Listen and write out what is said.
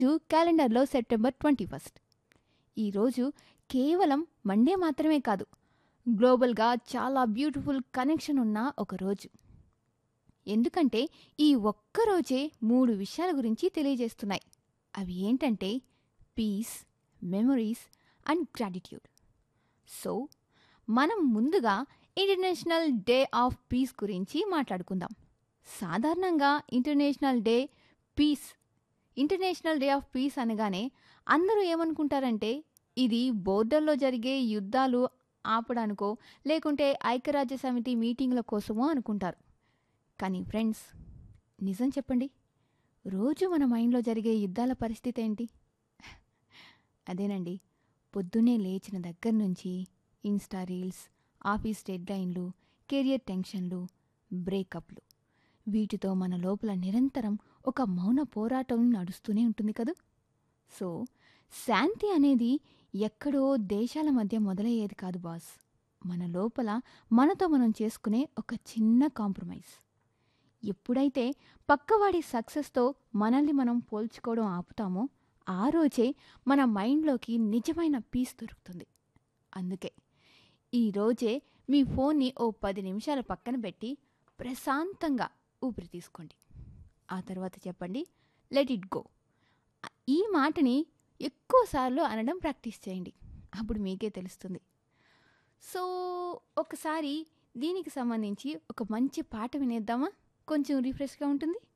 క్యాలెండర్లో September twenty first ఈరోజు కేవలం మండే మాత్రమే కాదు గ్లోబల్గా చాలా బ్యూటిఫుల్ కనెక్షన్ ఉన్న ఒక రోజు ఎందుకంటే ఈ ఒక్క రోజే మూడు విషయాల గురించి తెలియజేస్తున్నాయి అవి ఏంటంటే peace memories and gratitude so మనం ముందుగా ఇంటర్నేషనల్ డే ఆఫ్ పీస్ గురించి మాట్లాడుకుందాం సాధారణంగా international day peace international day of peace అనగానే అందరూ ఏమనుకుంటారంటే ఇది బోర్డర్లో జరిగే యుద్ధాలు ఆపడానికో లేకుంటే ఐక్యరాజ్య సమితి మీటింగ్ల కోసమో అనుకుంటారు కానీ ఫ్రెండ్స్ నిజం చెప్పండి రోజు మన మైండ్లో జరిగే యుద్ధాల పరిస్థితి ఏంటి అదేనండి పొద్దున్నే లేచిన దగ్గర నుంచి ఇన్స్టా రీల్స్ ఆఫీస్ డెడ్లైన్లు కెరియర్ టెన్షన్లు బ్రేకప్లు వీటితో మన లోపల నిరంతరం ఒక మౌన పోరాటం నడుస్తూనే ఉంటుంది కదూ సో శాంతి అనేది ఎక్కడో దేశాల మధ్య మొదలయ్యేది కాదు బాస్ మన లోపల మనతో మనం చేసుకునే ఒక చిన్న కాంప్రమైజ్ ఎప్పుడైతే పక్కవాడి సక్సెస్తో మనల్ని మనం పోల్చుకోవడం ఆపుతామో ఆ రోజే మన మైండ్లోకి నిజమైన పీస్ దొరుకుతుంది అందుకే ఈ రోజే మీ ఫోన్ని ఓ పది నిమిషాల పక్కన పెట్టి ప్రశాంతంగా ఊపిరి తీసుకోండి ఆ తర్వాత చెప్పండి లెట్ ఇట్ గో ఈ మాటని ఎక్కువసార్లు అనడం ప్రాక్టీస్ చేయండి అప్పుడు మీకే తెలుస్తుంది సో ఒకసారి దీనికి సంబంధించి ఒక మంచి పాట వినేద్దామా కొంచెం రిఫ్రెష్గా ఉంటుంది